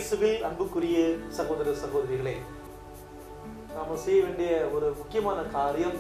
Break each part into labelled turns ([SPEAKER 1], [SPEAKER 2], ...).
[SPEAKER 1] இயேசுவில் அன்புக்குரிய சகோதர சகோதரிகளே நாம செய்ய வேண்டிய ஒரு முக்கியமான காரியம்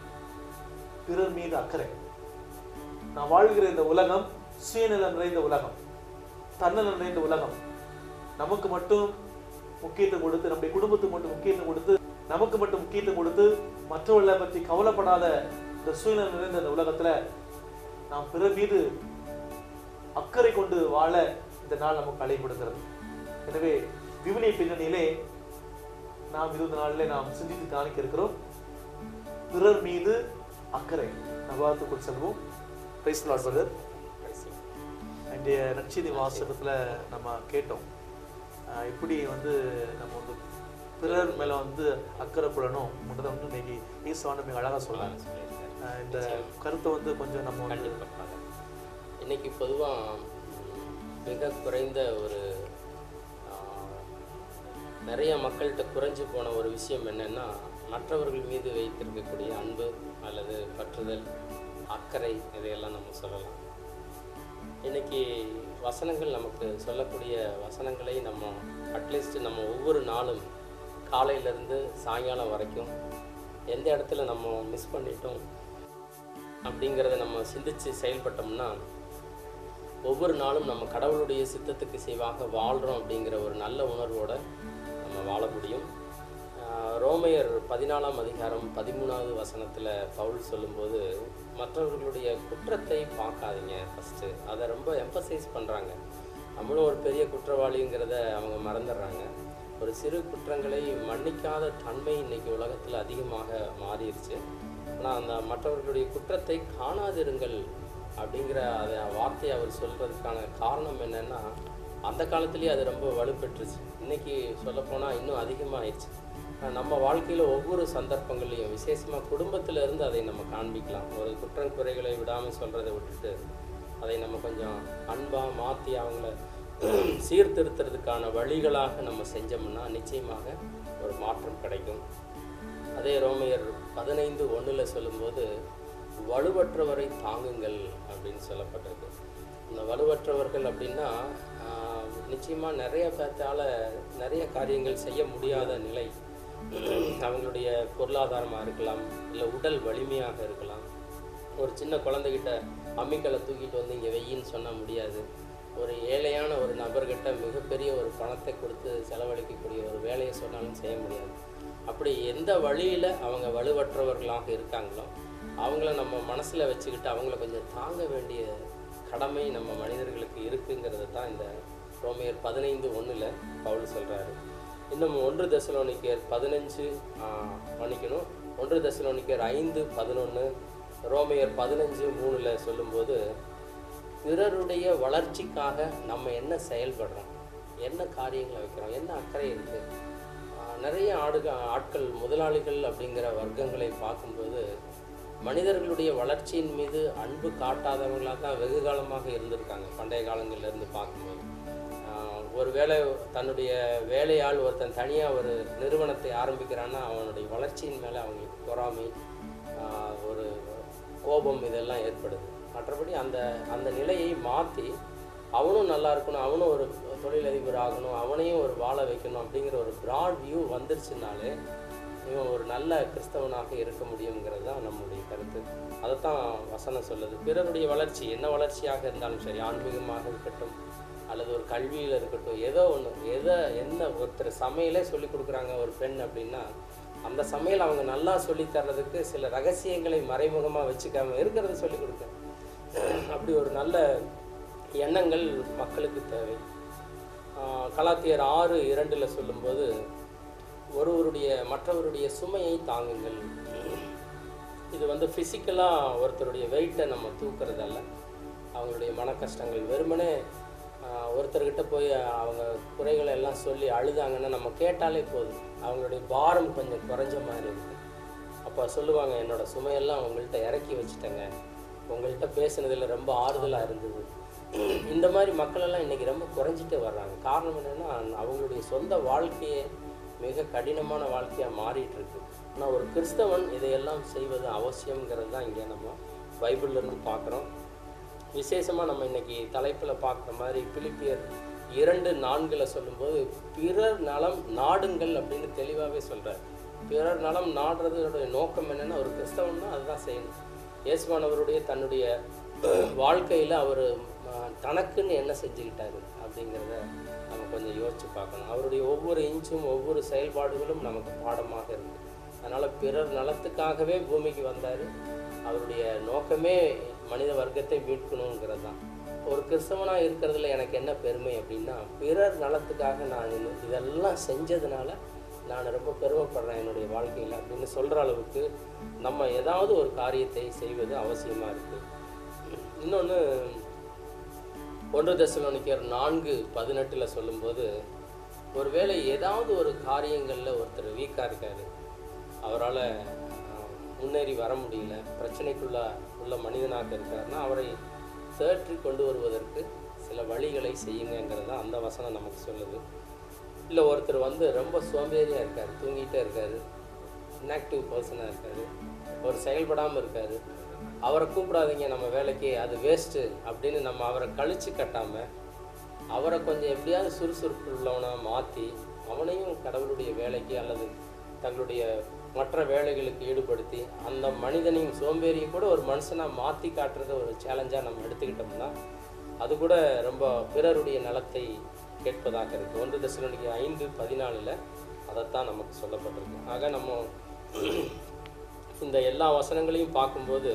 [SPEAKER 1] பிறர் மீது அக்கறை நான் வாழ்கிற இந்த உலகம் சுயநலம் நிறைந்த உலகம் தன்னலம் நிறைந்த உலகம் நமக்கு மட்டும் முக்கியத்துவம் கொடுத்து நம்முடைய குடும்பத்துக்கு மட்டும் முக்கியத்துவம் கொடுத்து நமக்கு மட்டும் முக்கியத்துவம் கொடுத்து மற்றவர்களை பற்றி கவலைப்படாத இந்த சுயநலம் நிறைந்த இந்த உலகத்துல நாம் பிறர் மீது அக்கறை கொண்டு வாழ இந்த நாள் நமக்கு அழைப்படுகிறது எனவே விவிலிய பின்னணியிலே நாம் இருபது நாளிலே நாம் சிந்தித்து காணிக்க இருக்கிறோம் பிறர் மீது அக்கறை நபாத்துக்குள் செல்வோம் பிரைஸ் லார்ட் பிரதர் அன்றைய நற்செய்தி வாசகத்துல நம்ம கேட்டோம் ஆஹ் எப்படி வந்து நம்ம வந்து பிறர் மேல வந்து அக்கறை கொள்ளணும் முன்னதை வந்து இன்னைக்கு ஈஸ்வான மிக அழகா சொல்றாங்க ஆஹ் இந்த கருத்தை வந்து கொஞ்சம் நம்ம வந்து
[SPEAKER 2] கண்டிப்பாக இன்னைக்கு பொதுவாக மிக குறைந்த ஒரு ஆஹ், நிறைய மக்கள்கிட்ட குறைஞ்சு போன ஒரு விஷயம் என்னன்னா மற்றவர்கள் மீது வைத்திருக்கக்கூடிய அன்பு அல்லது பற்றுதல் அக்கறை இதையெல்லாம் நம்ம சொல்லலாம் இன்னைக்கு வசனங்கள் நமக்கு சொல்லக்கூடிய வசனங்களை நம்ம அட்லீஸ்ட் நம்ம ஒவ்வொரு நாளும் காலையிலேருந்து சாயங்காலம் வரைக்கும் எந்த இடத்துல நம்ம மிஸ் பண்ணிட்டோம் அப்படிங்கிறத நம்ம சிந்திச்சு செயல்பட்டோம்னா ஒவ்வொரு நாளும் நம்ம கடவுளுடைய சித்தத்துக்கு செய்வாக வாழ்கிறோம் அப்படிங்கிற ஒரு நல்ல உணர்வோட நம்ம வாழ முடியும் ஆஹ் ரோமையர் பதினாலாம் அதிகாரம் பதிமூணாவது வசனத்தில் பவுல் சொல்லும்போது மற்றவர்களுடைய குற்றத்தை பார்க்காதீங்க ஃபஸ்ட்டு அதை ரொம்ப எம்பசைஸ் பண்ணுறாங்க நம்மளும் ஒரு பெரிய குற்றவாளிங்கிறத அவங்க மறந்துடுறாங்க ஒரு சிறு குற்றங்களை மன்னிக்காத தன்மை இன்னைக்கு உலகத்தில் அதிகமாக மாறிடுச்சு ஆனால் அந்த மற்றவர்களுடைய குற்றத்தை காணாதிருங்கள் அப்படிங்கிற அதை வார்த்தையை அவர் சொல்கிறதுக்கான காரணம் என்னென்னா அந்த காலத்துலேயே அது ரொம்ப வலுப்பெற்றுச்சு இன்னைக்கு சொல்லப்போனால் இன்னும் அதிகமாகிடுச்சு நம்ம வாழ்க்கையில் ஒவ்வொரு சந்தர்ப்பங்கள்லையும் விசேஷமாக குடும்பத்துல இருந்து அதை நம்ம காண்பிக்கலாம் ஒரு குற்றம் குறைகளை விடாமல் சொல்கிறத விட்டுட்டு அதை நம்ம கொஞ்சம் அன்பாக மாற்றி அவங்கள சீர்திருத்துறதுக்கான வழிகளாக நம்ம செஞ்சோம்னா நிச்சயமாக ஒரு மாற்றம் கிடைக்கும் அதே ரோமையர் பதினைந்து ஒன்றில் சொல்லும்போது வலுவற்றவரை தாங்குங்கள் அப்படின்னு சொல்லப்பட்டிருக்கு இந்த வலுவற்றவர்கள் அப்படின்னா ஆஹ், நிச்சயமா நிறைய பேர்த்தால நிறைய காரியங்கள் செய்ய முடியாத நிலை அவங்களுடைய பொருளாதாரமாக இருக்கலாம் இல்லை உடல் வலிமையாக இருக்கலாம் ஒரு சின்ன குழந்தைகிட்ட அம்மிக்கலை தூக்கிட்டு வந்து இங்கே வெயின்னு சொன்னால் முடியாது ஒரு ஏழையான ஒரு நபர்கிட்ட மிகப்பெரிய ஒரு பணத்தை கொடுத்து செலவழிக்கக்கூடிய ஒரு வேலையை சொன்னாலும் செய்ய முடியாது அப்படி எந்த வழியில் அவங்க வலுவற்றவர்களாக இருக்காங்களோ அவங்கள நம்ம மனசில் வச்சுக்கிட்டு அவங்கள கொஞ்சம் தாங்க வேண்டிய கடமை நம்ம மனிதர்களுக்கு இருக்குங்கிறது தான் இந்த ரோமையர் பதினைந்து ஒன்றில் பவுல் சொல்கிறாரு இன்னும் ஒன்று தசலோனிக்கர் பதினஞ்சு மன்னிக்கணும் ஒன்று தசலோனிக்கர் ஐந்து பதினொன்று ரோமையர் பதினஞ்சு மூணில் சொல்லும்போது பிறருடைய வளர்ச்சிக்காக நம்ம என்ன செயல்படுறோம் என்ன காரியங்களை வைக்கிறோம் என்ன அக்கறை இருக்குது நிறைய ஆடுக ஆட்கள் முதலாளிகள் அப்படிங்கிற வர்க்கங்களை பார்க்கும்போது மனிதர்களுடைய வளர்ச்சியின் மீது அன்பு காட்டாதவங்களாக தான் வெகு காலமாக இருந்திருக்காங்க பண்டைய காலங்கள்ல இருந்து பார்க்கும்போது ஆஹ் ஒரு வேலை தன்னுடைய வேலையால் ஒருத்தன் தனியாக ஒரு நிறுவனத்தை ஆரம்பிக்கிறான்னா அவனுடைய வளர்ச்சியின் மேலே அவங்களுக்கு பொறாமை ஆஹ் ஒரு கோபம் இதெல்லாம் ஏற்படுது மற்றபடி அந்த அந்த நிலையை மாற்றி அவனும் நல்லா இருக்கணும் அவனும் ஒரு தொழிலதிபர் ஆகணும் அவனையும் ஒரு வாழ வைக்கணும் அப்படிங்கிற ஒரு ப்ராட் வியூ வந்துருச்சுனாலே இவன் ஒரு நல்ல கிறிஸ்தவனாக இருக்க முடியுங்கிறது தான் நம்முடைய கருத்து அதைத்தான் வசனம் சொல்லுது பிறருடைய வளர்ச்சி என்ன வளர்ச்சியாக இருந்தாலும் சரி ஆன்மீகமாக இருக்கட்டும் அல்லது ஒரு கல்வியில் இருக்கட்டும் ஏதோ ஒன்று எதை என்ன ஒருத்தர் சமையலே சொல்லி கொடுக்குறாங்க ஒரு பெண் அப்படின்னா அந்த சமையல் அவங்க நல்லா சொல்லி தர்றதுக்கு சில ரகசியங்களை மறைமுகமாக வச்சுக்காம இருக்கிறத சொல்லி கொடுக்க அப்படி ஒரு நல்ல எண்ணங்கள் மக்களுக்கு தேவை ஆஹ் கலாத்தியர் ஆறு இரண்டில் சொல்லும்போது ஒருவருடைய மற்றவருடைய சுமையை தாங்குங்கள் இது வந்து ஃபிசிக்கலாக ஒருத்தருடைய வெயிட்டை நம்ம தூக்குறதல்ல அவங்களுடைய மன கஷ்டங்கள் வெறுமனே ஆஹ், ஒருத்தர்கிட்ட போய் அவங்க குறைகளை எல்லாம் சொல்லி அழுதாங்கன்னா நம்ம கேட்டாலே போதும் அவங்களுடைய பாரம் கொஞ்சம் குறைஞ்ச மாதிரி இருக்கு அப்போ சொல்லுவாங்க என்னோட சுமையெல்லாம் உங்கள்கிட்ட இறக்கி வச்சுட்டேங்க உங்கள்கிட்ட பேசுனதில் ரொம்ப ஆறுதலாக இருந்தது இந்த மாதிரி மக்களெல்லாம் இன்றைக்கி ரொம்ப குறைஞ்சிட்டே வர்றாங்க காரணம் என்னென்னா அவங்களுடைய சொந்த வாழ்க்கையே மிக கடினமான வாழ்க்கையாக மாறிட்டு இருக்கு ஆனால் ஒரு கிறிஸ்தவன் இதையெல்லாம் செய்வது அவசியங்கிறது தான் இங்கே நம்ம பைபிள்ல இருந்து பார்க்குறோம் விசேஷமாக நம்ம இன்னைக்கு தலைப்பில் பார்க்குற மாதிரி பிலிப்பியர் இரண்டு நான்கில் சொல்லும்போது பிறர் நலம் நாடுங்கள் அப்படின்னு தெளிவாகவே சொல்றார் பிறர் நலம் நாடுறதோடைய நோக்கம் என்னன்னா ஒரு கிறிஸ்தவன்னா அதுதான் செய்யணும் இயேசுவானவருடைய தன்னுடைய வாழ்க்கையில் அவர் தனக்குன்னு என்ன செஞ்சுக்கிட்டாரு அப்படிங்கிறத நம்ம கொஞ்சம் யோசிச்சு பார்க்கணும் அவருடைய ஒவ்வொரு இன்ச்சும் ஒவ்வொரு செயல்பாடுகளும் நமக்கு பாடமாக இருக்கு அதனால் பிறர் நலத்துக்காகவே பூமிக்கு வந்தார் அவருடைய நோக்கமே மனித வர்க்கத்தை மீட்கணுங்கிறது தான் ஒரு கிறிஸ்தவனாக இருக்கிறதுல எனக்கு என்ன பெருமை அப்படின்னா பிறர் நலத்துக்காக நான் இது- இதெல்லாம் செஞ்சதுனால நான் ரொம்ப பெருமைப்படுறேன் என்னுடைய வாழ்க்கையில் அப்படின்னு சொல்கிற அளவுக்கு நம்ம ஏதாவது ஒரு காரியத்தை செய்வது அவசியமாக இருக்குது இன்னொன்று ஒன்று தெசலோனிக்கர் நான்கு பதினெட்டில் சொல்லும்போது ஒருவேளை ஏதாவது ஒரு காரியங்களில் ஒருத்தர் வீக்காக இருக்காரு அவரால் முன்னேறி வர முடியல பிரச்சனைக்குள்ள உள்ள மனிதனாக இருக்காருன்னா அவரை தேற்றி கொண்டு வருவதற்கு சில வழிகளை செய்யுங்கங்கிறது தான் அந்த வசனம் நமக்கு சொல்லுது இல்லை ஒருத்தர் வந்து ரொம்ப சோம்பேறியாக இருக்கார் தூங்கிட்டே இருக்காரு இன்ஆக்டிவ் பர்சனாக இருக்காரு அவர் செயல்படாமல் இருக்காரு அவரை கூப்பிடாதீங்க நம்ம வேலைக்கு அது வேஸ்ட்டு அப்படின்னு நம்ம அவரை கழிச்சு கட்டாமல் அவரை கொஞ்சம் எப்படியாவது சுறுசுறுப்பு உள்ளவனாக மாற்றி அவனையும் கடவுளுடைய வேலைக்கு அல்லது தங்களுடைய மற்ற வேலைகளுக்கு ஈடுபடுத்தி அந்த மனிதனையும் சோம்பேறியை கூட ஒரு மனுஷனாக மாற்றி காட்டுறத ஒரு சேலஞ்சாக நம்ம எடுத்துக்கிட்டோம்னா அது கூட ரொம்ப பிறருடைய நலத்தை கேட்பதாக இருக்குது ஒன்று தசனிக்கு ஐந்து பதினாலில் அதைத்தான் நமக்கு சொல்லப்பட்டிருக்கு ஆக நம்ம இந்த எல்லா வசனங்களையும் பார்க்கும்போது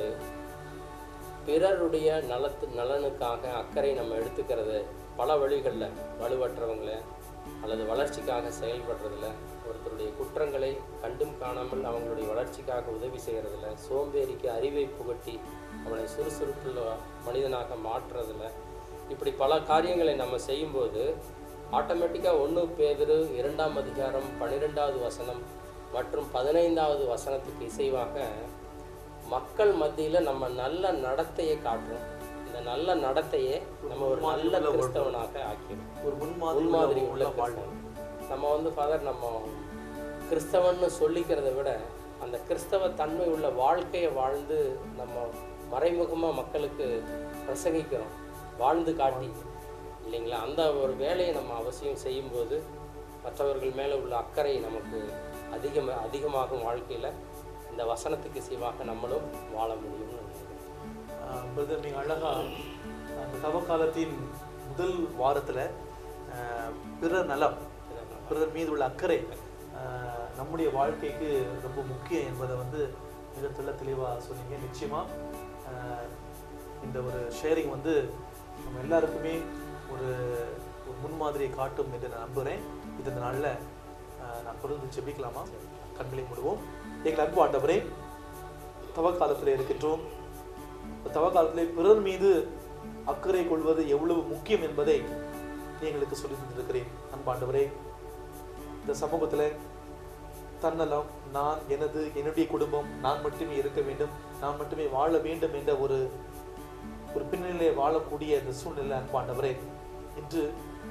[SPEAKER 2] பிறருடைய நலத்து நலனுக்காக அக்கறை நம்ம எடுத்துக்கிறது பல வழிகளில் வலுவற்றவங்களை அல்லது வளர்ச்சிக்காக செயல்படுறதுல ஒருத்தருடைய குற்றங்களை கண்டும் காணாமல் அவங்களுடைய வளர்ச்சிக்காக உதவி செய்கிறதுல சோம்பேறிக்கு அறிவை புகட்டி அவனை சுறுசுறுப்புள்ள மனிதனாக மாற்றுறதுல இப்படி பல காரியங்களை நம்ம செய்யும்போது ஆட்டோமேட்டிக்காக ஒன்று பேதிரு இரண்டாம் அதிகாரம் பன்னிரெண்டாவது வசனம் மற்றும் பதினைந்தாவது வசனத்துக்கு இசைவாக மக்கள் மத்தியில் நம்ம நல்ல நடத்தையை காட்டுறோம் இந்த நல்ல நடத்தையே நம்ம ஒரு நல்ல கிறிஸ்தவனாக ஆக்கிடும்
[SPEAKER 1] ஒரு முன்மாதிரி
[SPEAKER 2] முன்மாதிரி
[SPEAKER 1] உள்ள
[SPEAKER 2] உள்ள
[SPEAKER 1] வாழ்வு
[SPEAKER 2] கிறிஸ்தவன். நம்ம வந்து ஃபாதர் நம்ம கிறிஸ்தவன்னு சொல்லிக்கிறத விட அந்த கிறிஸ்தவ தன்மை உள்ள வாழ்க்கையை வாழ்ந்து நம்ம மறைமுகமாக மக்களுக்கு பிரசங்கிக்கிறோம் வாழ்ந்து காட்டி இல்லைங்களா அந்த ஒரு வேலையை நம்ம அவசியம் செய்யும்போது மற்றவர்கள் மேலே உள்ள அக்கறை நமக்கு அதிகம் அதிகமாகும் வாழ்க்கையில் இந்த வசனத்துக்கு சிவாக நம்மளும் வாழ முடியும்னு நினைக்கிறேன்
[SPEAKER 1] பிரதர் நீங்கள் அழகா அந்த தவக்காலத்தின் முதல் வாரத்துல ஆஹ், பிறர் நலம் பிறர் மீது உள்ள அக்கறை ஆஹ், நம்முடைய வாழ்க்கைக்கு ரொம்ப முக்கியம் என்பதை வந்து மிக தெள்ள தெளிவாக சொன்னீங்க நிச்சயமா ஆஹ், இந்த ஒரு ஷேரிங் வந்து நம்ம எல்லாருக்குமே ஒரு ஒரு முன்மாதிரியை காட்டும் என்று நான் நம்புகிறேன் இது இந்த நாளில் நான் பொருந்து ஜெபிக்கலாமா கண்களை மூடுவோம் எங்கள் அன்பு ஆண்டவரே தவக்காலத்தில் இருக்கின்றோம் இந்த தவக்காலத்திலே பிறர் மீது அக்கறை கொள்வது எவ்வளவு முக்கியம் என்பதை நீ எங்களுக்கு சொல்லி தந்திருக்கிறேன் அன்பாண்டவரே இந்த சமூகத்துல தன்னலம் நான் எனது என்னுடைய குடும்பம் நான் மட்டுமே இருக்க வேண்டும் நான் மட்டுமே வாழ வேண்டும் என்ற ஒரு ஒரு பின்னணியிலே வாழக்கூடிய இந்த சூழ்நிலை அன்பாண்டவரே இன்று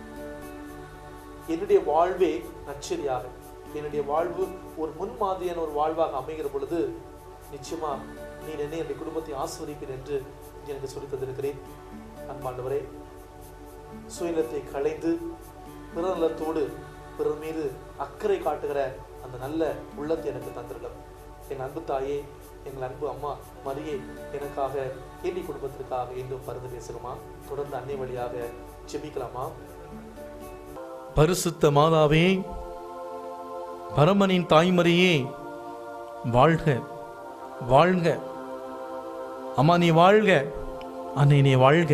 [SPEAKER 1] என்னுடைய வாழ்வே நச்சரியாக என்னுடைய வாழ்வு ஒரு முன்மாதிரியான ஒரு வாழ்வாக அமைகிற பொழுது நிச்சயமா நீ என்னை என்னுடைய குடும்பத்தை ஆஸ்வதிப்பீர் என்று நீ எனக்கு சொல்லித் தந்திருக்கிறேன் அன்பாண்டவரே சுயநலத்தை களைந்து பிறநலத்தோடு பிறர் மீது அக்கறை காட்டுகிற அந்த நல்ல உள்ளத்தை எனக்கு தந்திருக்கும் என் அன்பு தாயே எங்கள் அன்பு அம்மா மரியே எனக்காக ஏண்டி குடும்பத்திற்காக இன்னும் பருந்து பேசுகிறோமா தொடர்ந்து அன்னை வழியாக ஜெபிக்கலாமா
[SPEAKER 3] பரிசுத்த மாதாவே பரமனின் தாய்மரியே வாழ்க வாழ்க அம்மா நீ வாழ்க அன்னை நீ வாழ்க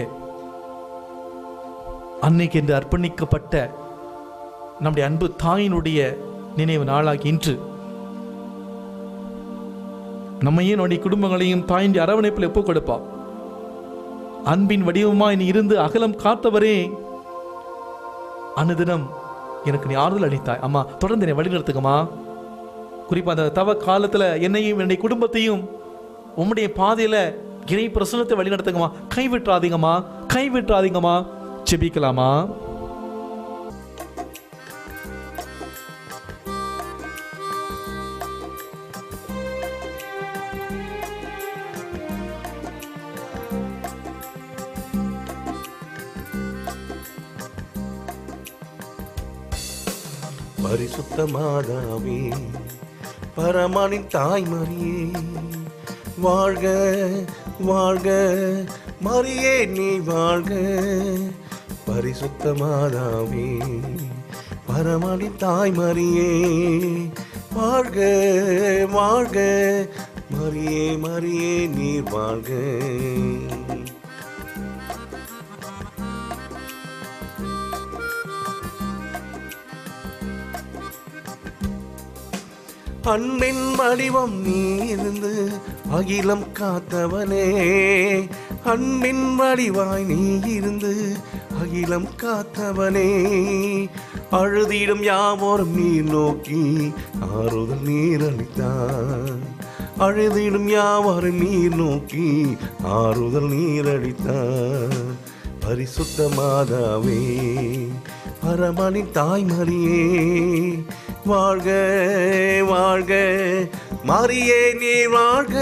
[SPEAKER 3] அன்னைக்கு என்று அர்ப்பணிக்கப்பட்ட நம்முடைய அன்பு தாயினுடைய நினைவு நாளாகி இன்று நம்மையும் நம்முடைய குடும்பங்களையும் தாயின் அரவணைப்பில் ஒப்புக் கொடுப்பா அன்பின் வடிவமாய் நீ இருந்து அகலம் காத்தவரே அனுதினம் எனக்கு நீ ஆறுதல் அளித்தாய் அம்மா தொடர்ந்து என்னை வழிநடத்துக்கம்மா குறிப்பா அந்த தவ காலத்துல என்னையும் என்னுடைய குடும்பத்தையும் உம்முடைய பாதையில இறை பிரசனத்தை வழிநடத்துங்கம்மா கைவிட்டுறாதீங்கம்மா கைவிட்டுறாதீங்கம்மா செபிக்கலாமா
[SPEAKER 4] பரிசுத்த மாதாவே பரமானின் தாய்மரியே வாழ்க வாழ்க மரியே நீ வாழ்க பரிசுத்த மாதாவே பரமானின் தாய்மரியே வாழ்க வாழ்க மரியே மரியே நீர் வாழ்க அன்பின் வடிவம் நீ இருந்து அகிலம் காத்தவனே அன்பின் வடிவாய் நீ இருந்து அகிலம் காத்தவனே அழுதிடும் யாவோரும் நீர் நோக்கி ஆறுதல் நீர் அளித்தார் அழுதிடும் யாவரும் நீர் நோக்கி ஆறுதல் நீர் அளித்தார் பரிசுத்த மாதாவே பரமனின் தாய்மரியே வாழ்க வாழ்க மரியே நீ வாழ்க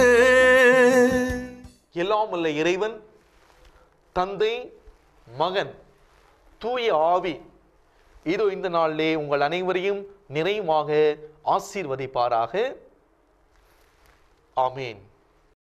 [SPEAKER 1] எல்லாம் உள்ள இறைவன் தந்தை மகன் தூய ஆவி இதோ இந்த நாளிலே உங்கள் அனைவரையும் நிறைவாக ஆசீர்வதிப்பாராக ஆமேன்